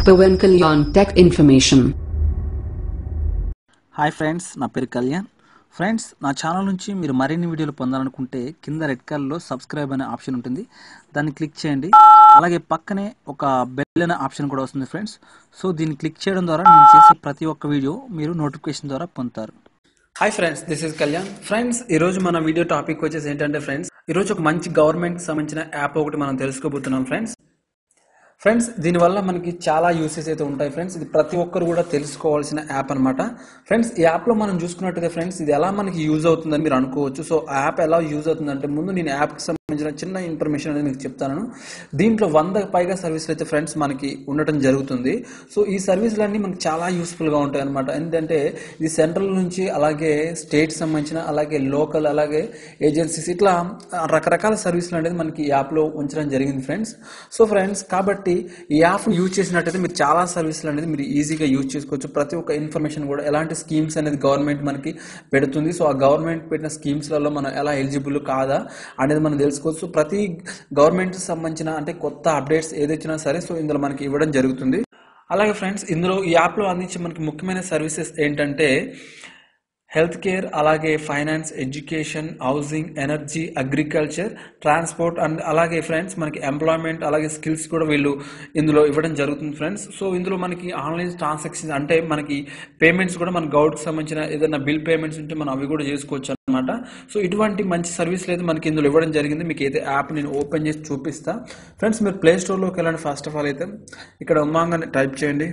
Pawan Kalyan Tech Information. Hi friends నా పేరు Kalyan friends నా ఛానల్ నుంచి మీరు మరిన్ని వీడియోలు పొందాలనుకుంటే కింద రెడ్ కలర్లో సబ్స్క్రైబ్ అనే ఆప్షన్ ఉంటుంది దాన్ని క్లిక్ చేయండి అలాగే పక్కనే ఒక బెల్ అనే ఆప్షన్ కూడా వస్తుంది ఫ్రెండ్స్ సో దీన్ని క్లిక్ చేయడం ద్వారా నేను చేసే ప్రతి ఒక్క వీడియో మీరు నోటిఫికేషన్ ద్వారా పొందుతారు hi friends this is Kalyan friends ఈ రోజు మన వీడియో టాపిక్ వచ్చేసి ఏంటంటే ఫ్రెండ్స్ ఈ రోజు ఒక మంచి గవర్నమెంట్ సంబంధించిన యాప్ ఒకటి మనం తెలుసుకోబోతున్నాం ఫ్రెండ్స్ ఫ్రెండ్స్ దీనివల్ల మనకి చాలా యూసెస్ అయితే ఉంటాయి ఫ్రెండ్స్ ఇది ప్రతి ఒక్కరు కూడా తెలుసుకోవాల్సిన యాప్ అనమాట ఫ్రెండ్స్ ఈ యాప్లో మనం చూసుకున్నట్టయితే ఫ్రెండ్స్ ఇది ఎలా మనకి యూజ్ అవుతుందని మీరు అనుకోవచ్చు సో ఆ యాప్ ఎలా యూజ్ అవుతుందంటే ముందు నేను యాప్కి సంబంధించిన చిన్న ఇన్ఫర్మేషన్ అనేది మీకు చెప్తాను దీంట్లో వంద పైగా సర్వీసులు అయితే ఫ్రెండ్స్ మనకి ఉండటం జరుగుతుంది సో ఈ సర్వీసులన్నీ మనకి చాలా యూస్ఫుల్గా ఉంటాయి అనమాట ఎందుకంటే ఇది సెంట్రల్ నుంచి అలాగే స్టేట్ సంబంధించిన అలాగే లోకల్ అలాగే ఏజెన్సీస్ ఇట్లా రకరకాల సర్వీసులు అనేది మనకి ఈ యాప్లో ఉంచడం జరిగింది ఫ్రెండ్స్ సో ఫ్రెండ్స్ కాబట్టి ఈ యాప్ యూజ్ చేసినట్టయితే మీరు చాలా సర్వీసులు అనేది మీరు ఈజీగా యూజ్ చేసుకోవచ్చు ప్రతి ఒక్క ఇన్ఫర్మేషన్ కూడా ఎలాంటి స్కీమ్స్ అనేది గవర్నమెంట్ మనకి పెడుతుంది సో ఆ గవర్నమెంట్ పెట్టిన స్కీమ్స్లలో మనం ఎలా ఎలిజిబుల్ కాదా అనేది మనం తెలుసుకోవచ్చు ప్రతి గవర్నమెంట్ సంబంధించిన అంటే కొత్త అప్డేట్స్ ఏదొచ్చినా సరే సో ఇందులో మనకి ఇవ్వడం జరుగుతుంది అలాగే ఫ్రెండ్స్ ఇందులో ఈ యాప్లో అందించే మనకి ముఖ్యమైన సర్వీసెస్ ఏంటంటే హెల్త్ కేర్ అలాగే finance education housing energy agriculture transport and అలాగే ఫ్రెండ్స్ మనకి ఎంప్లాయ్మెంట్ అలాగే స్కిల్స్ కూడా వీళ్ళు ఇందులో ఇవ్వడం జరుగుతుంది ఫ్రెండ్స్ సో ఇందులో మనకి ఆన్లైన్ ట్రాన్సాక్షన్ అంటే మనకి పేమెంట్స్ కూడా మన గౌడ్కి సంబంధించిన ఏదైనా బిల్ పేమెంట్స్ ఉంటే మనం అవి కూడా చేసుకోవచ్చు అనమాట సో ఇటువంటి మంచి సర్వీసులు అయితే మనకి ఇందులో ఇవ్వడం జరిగింది మీకు అయితే యాప్ నేను ఓపెన్ చేసి చూపిస్తా ఫ్రెండ్స్ మీరు ప్లే స్టోర్లోకి వెళ్ళండి ఫస్ట్ ఆఫ్ ఆల్ అయితే ఇక్కడ ఉమాంగ్ అని టైప్ చేయండి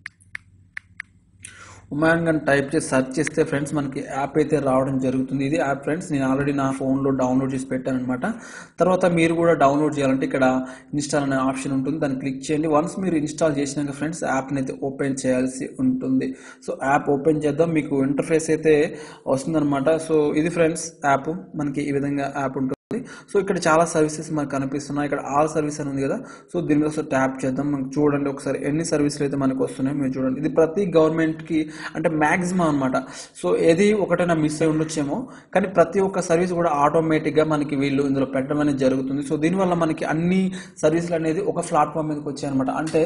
ఉమాంగ్ అని టైప్ చేసి సెర్చ్ చేస్తే ఫ్రెండ్స్ మనకి యాప్ అయితే రావడం జరుగుతుంది ఇది యాప్ ఫ్రెండ్స్ నేను ఆల్రెడీ నా ఫోన్లో డౌన్లోడ్ చేసి పెట్టాను అనమాట తర్వాత మీరు కూడా డౌన్లోడ్ చేయాలంటే ఇక్కడ ఇన్స్టాల్ అనే ఆప్షన్ ఉంటుంది దాన్ని క్లిక్ చేయండి వన్స్ మీరు ఇన్స్టాల్ చేసినాక ఫ్రెండ్స్ యాప్ని అయితే ఓపెన్ చేయాల్సి ఉంటుంది సో యాప్ ఓపెన్ చేద్దాం మీకు ఇంటర్ఫేస్ అయితే వస్తుందన్నమాట సో ఇది ఫ్రెండ్స్ యాప్ మనకి ఈ విధంగా యాప్ ఉంటుంది సో ఇక్కడ చాలా సర్వీసెస్ మనకు కనిపిస్తున్నాయి ఇక్కడ ఆల్ సర్వీస్ అని ఉంది కదా సో దీని మీద ఒకసారి ట్యాప్ చేద్దాం మనకు చూడండి ఒకసారి ఎన్ని సర్వీసులు అయితే మనకు వస్తున్నాయి మీరు చూడండి ఇది ప్రతి గవర్నమెంట్కి అంటే మ్యాక్సిమం అనమాట సో ఏది ఒకటైనా మిస్ అయి ఉండొచ్చేమో కానీ ప్రతి ఒక్క సర్వీస్ కూడా ఆటోమేటిక్గా మనకి వీళ్ళు ఇందులో పెట్టడం అనేది జరుగుతుంది సో దీనివల్ల మనకి అన్ని సర్వీసులు అనేది ఒక ప్లాట్ఫామ్ మీదకి వచ్చాయి అనమాట అంటే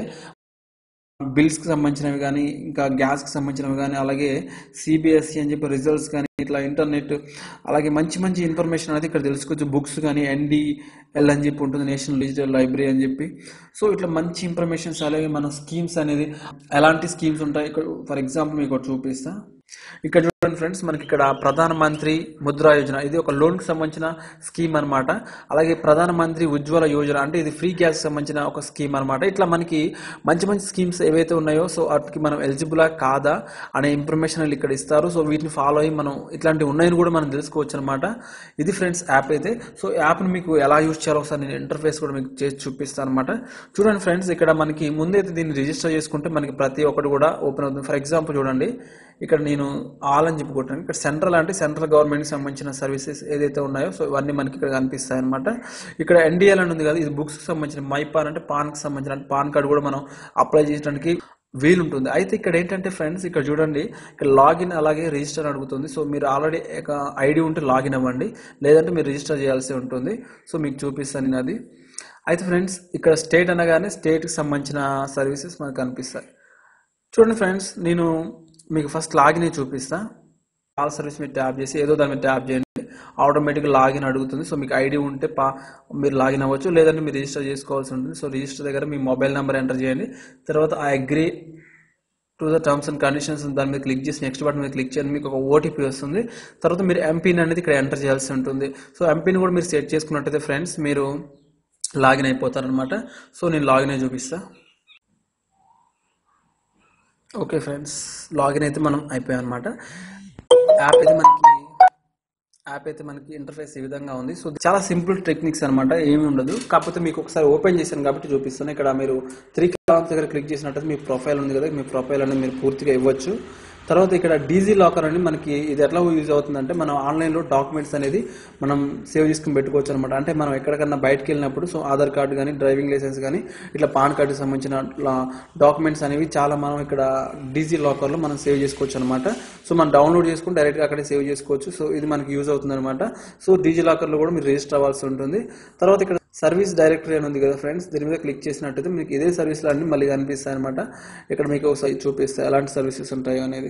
బిల్స్కి సంబంధించినవి కానీ ఇంకా గ్యాస్కి సంబంధించినవి కానీ అలాగే సిబిఎస్ఈ అని చెప్పి రిజల్ట్స్ కానీ ఇట్లా ఇంటర్నెట్ అలాగే మంచి మంచి ఇన్ఫర్మేషన్ అనేది ఇక్కడ తెలుసుకోవచ్చు బుక్స్ కానీ ఎన్డిఎల్ అని చెప్పి ఉంటుంది నేషనల్ డిజిటల్ లైబ్రరీ అని చెప్పి సో ఇట్లా మంచి ఇన్ఫర్మేషన్స్ అలాగే మన స్కీమ్స్ అనేది ఎలాంటి స్కీమ్స్ ఉంటాయి ఇక్కడ ఫర్ ఎగ్జాంపుల్ మీకు ఒకటి చూపిస్తా ఇక్కడ చూడండి ఫ్రెండ్స్ మనకి ఇక్కడ ప్రధాన మంత్రి ముద్రా యోజన ఇది ఒక లోన్ కి సంబంధించిన స్కీమ్ అనమాట అలాగే ప్రధాన మంత్రి ఉజ్వల యోజన అంటే ఇది ఫ్రీ గ్యాస్ సంబంధించిన ఒక స్కీమ్ అనమాట ఇట్లా మనకి మంచి మంచి స్కీమ్స్ ఏవైతే ఉన్నాయో సో వాటికి మనం ఎలిజిబులా కాదా అనే ఇన్ఫర్మేషన్ వీళ్ళు ఇక్కడ ఇస్తారు సో వీటిని ఫాలో అయ్యి మనం ఇట్లాంటివి ఉన్నాయని కూడా మనం తెలుసుకోవచ్చు అనమాట ఇది ఫ్రెండ్స్ యాప్ అయితే సో యాప్ని మీకు ఎలా యూజ్ చేయాలో ఒకసారి నేను ఇంటర్ఫేస్ కూడా మీకు చేసి చూపిస్తాను అనమాట చూడండి ఫ్రెండ్స్ ఇక్కడ మనకి ముందైతే దీన్ని రిజిస్టర్ చేసుకుంటే మనకి ప్రతి ఒక్కటి కూడా ఓపెన్ అవుతుంది ఫర్ ఎగ్జాంపుల్ చూడండి ఇక్కడ నేను ఆల్ అని చెప్పి కొట్టాను ఇక్కడ సెంట్రల్ అంటే సెంట్రల్ గవర్నమెంట్కి సంబంధించిన సర్వీసెస్ ఏదైతే ఉన్నాయో సో ఇవన్నీ మనకి ఇక్కడ కనిపిస్తాయి అనమాట ఇక్కడ ఎన్డీఎల్ అని ఉంది కదా ఇది బుక్స్కి సంబంధించిన మై పాన్ అంటే పాన్కి సంబంధించిన అంటే పాన్ కార్డు కూడా మనం అప్లై చేయడానికి వీలుంటుంది అయితే ఇక్కడ ఏంటంటే ఫ్రెండ్స్ ఇక్కడ చూడండి ఇక్కడ లాగిన్ అలాగే రిజిస్టర్ అడుగుతుంది సో మీరు ఆల్రెడీ ఒక ఐడి ఉంటే లాగిన్ అవ్వండి లేదంటే మీరు రిజిస్టర్ చేయాల్సి ఉంటుంది సో మీకు చూపిస్తాను నేను అది అయితే ఫ్రెండ్స్ ఇక్కడ స్టేట్ అనగానే స్టేట్కి సంబంధించిన సర్వీసెస్ మనకు కనిపిస్తాయి చూడండి ఫ్రెండ్స్ నేను మీకు ఫస్ట్ లాగిన్ చూపిస్తా ఆల్ సర్వీస్ మీరు ట్యాప్ చేసి ఏదో దాని మీద ట్యాప్ చేయండి ఆటోమేటిక్గా లాగిన్ అడుగుతుంది సో మీకు ఐడి ఉంటే పా మీరు లాగిన్ అవ్వచ్చు లేదంటే మీరు రిజిస్టర్ చేసుకోవాల్సి ఉంటుంది సో రిజిస్టర్ దగ్గర మీ మొబైల్ నెంబర్ ఎంటర్ చేయండి తర్వాత I agree to the terms and conditions దాని మీద క్లిక్ చేసి నెక్స్ట్ బటన్ మీద క్లిక్ చేయండి మీకు ఒక ఓటీపీ వస్తుంది తర్వాత మీరు ఎంపిన్ అనేది ఇక్కడ ఎంటర్ చేయాల్సి ఉంటుంది సో ఎంపిన్ కూడా మీరు సెట్ చేసుకున్నట్టయితే ఫ్రెండ్స్ మీరు లాగిన్ అయిపోతారనమాట సో నేను లాగిన్ అయి చూపిస్తా ఓకే ఫ్రెండ్స్ లాగిన్ అయితే మనం అయిపోయాం అనమాట యాప్ అయితే మనకి యాప్ అయితే మనకి ఇంటర్ఫేస్ ఈ విధంగా ఉంది సో చాలా సింపుల్ టెక్నిక్స్ అనమాట ఏమి ఉండదు కాకపోతే మీకు ఒకసారి ఓపెన్ చేశాను కాబట్టి చూపిస్తాను ఇక్కడ మీరు త్రీ కాలమ్స్ దగ్గర క్లిక్ చేసినట్టయితే మీ ప్రొఫైల్ ఉంది కదా మీ ప్రొఫైల్ అనేది మీరు పూర్తిగా ఇవ్వచ్చు తర్వాత ఇక్కడ డీజీ లాకర్ అని మనకి ఇది ఎట్లా యూజ్ అవుతుందంటే మనం ఆన్లైన్లో డాక్యుమెంట్స్ అనేది మనం సేవ్ చేసుకుని పెట్టుకోవచ్చు అనమాట అంటే మనం ఎక్కడికన్నా బయటకు వెళ్ళినప్పుడు సో ఆధార్ కార్డు కానీ డ్రైవింగ్ లైసెన్స్ కానీ ఇట్లా పాన్ కార్డుకి సంబంధించిన డాక్యుమెంట్స్ అనేవి చాలా మనం ఇక్కడ డీజీ లాకర్లో మనం సేవ్ చేసుకోవచ్చు అనమాట సో మనం డౌన్లోడ్ చేసుకుని డైరెక్ట్గా అక్కడే సేవ్ చేసుకోవచ్చు సో ఇది మనకి యూజ్ అవుతుంది అనమాట సో డీజీ లాకర్లో కూడా మీరు రిజిస్టర్ అవ్వాల్సి ఉంటుంది తర్వాత ఇక్కడ సర్వీస్ డైరెక్టరీ అని ఉంది కదా ఫ్రెండ్స్ దీని మీద క్లిక్ చేసినట్టయితే మీకు ఇదే సర్వీస్లు అన్నీ మళ్ళీ కనిపిస్తాయి అనమాట ఇక్కడ మీకు ఒకసారి చూపిస్తాయి ఎలాంటి సర్వీసెస్ ఉంటాయో అనేది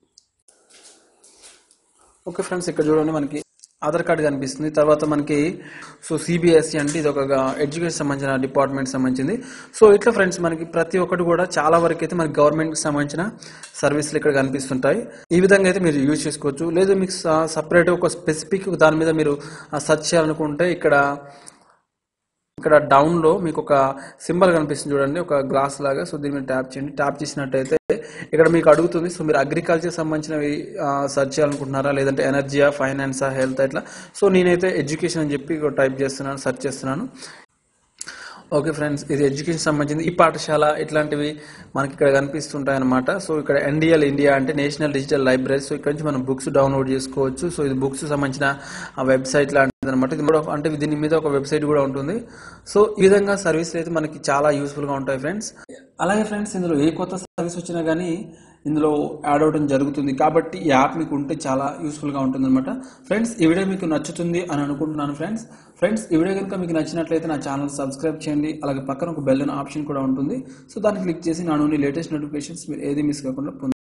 ఓకే ఫ్రెండ్స్ ఇక్కడ చూడండి మనకి ఆధార్ కార్డు కనిపిస్తుంది తర్వాత మనకి సో సిబిఎస్ఈ అంటే ఇది ఒక ఎడ్యుకేషన్ సంబంధించిన డిపార్ట్మెంట్ సంబంధించింది సో ఇట్లా ఫ్రెండ్స్ మనకి ప్రతి ఒక్కటి కూడా చాలా వరకు అయితే మనకి గవర్నమెంట్కి సంబంధించిన సర్వీసులు ఇక్కడ కనిపిస్తుంటాయి ఈ విధంగా అయితే మీరు యూజ్ చేసుకోవచ్చు లేదు మీకు సపరేట్ ఒక స్పెసిఫిక్ దాని మీద మీరు సెర్చ్ చేయాలనుకుంటే ఇక్కడ ఇక్కడ డౌన్ లో మీకు ఒక సింబల్ కనిపిస్తుంది చూడండి ఒక గ్లాస్ లాగా సో దీని మీద ట్యాప్ చేయండి ట్యాప్ చేసినట్టయితే ఇక్కడ మీకు అడుగుతుంది సో మీరు అగ్రికల్చర్ సంబంధించినవి సెర్చ్ చేయాలనుకుంటున్నారా లేదంటే ఎనర్జీయా ఫైనాన్సా హెల్త్ ఇట్లా సో నేనైతే ఎడ్యుకేషన్ అని చెప్పి టైప్ చేస్తున్నాను సెర్చ్ చేస్తున్నాను ఓకే ఫ్రెండ్స్ ఇది ఎడ్యుకేషన్ సంబంధించింది ఈ పాఠశాల ఇట్లాంటివి మనకి ఇక్కడ కనిపిస్తుంటాయి అనమాట సో ఇక్కడ ఎన్డిఎల్ ఇండియా అంటే నేషనల్ డిజిటల్ లైబ్రరీ సో ఇక్కడ నుంచి మనం బుక్స్ డౌన్లోడ్ చేసుకోవచ్చు సో ఇది బుక్స్ సంబంధించిన ఆ వెబ్సైట్ లాంటిది అనమాట ఇది కూడా ఒక- అంటే దీని మీద ఒక వెబ్సైట్ కూడా ఉంటుంది సో ఈ విధంగా సర్వీస్ అయితే మనకి చాలా యూస్ఫుల్ గా ఉంటాయి ఫ్రెండ్స్ అలాగే ఫ్రెండ్స్ ఇందులో ఏ కొత్త సర్వీస్ వచ్చినా కానీ ఇందులో యాడ్ అవడం జరుగుతుంది కాబట్టి ఈ యాప్ మీకు ఉంటే చాలా యూస్ఫుల్ గా ఉంటుంది అనమాట ఫ్రెండ్స్ ఈ వీడియో మీకు నచ్చుతుంది అని అనుకుంటున్నాను ఫ్రెండ్స్ ఫ్రెండ్స్ ఈ వీడియో కనుక మీకు నచ్చినట్లయితే నా ఛానల్ సబ్స్క్రైబ్ చేయండి అలాగే పక్కన ఒక బెల్ అనే ఆప్షన్ కూడా ఉంటుంది సో దాన్ని క్లిక్ చేసి నా నుండి లేటెస్ట్ నోటిఫికేషన్స్ మీరు ఏది మిస్ కాకుండా పొందండి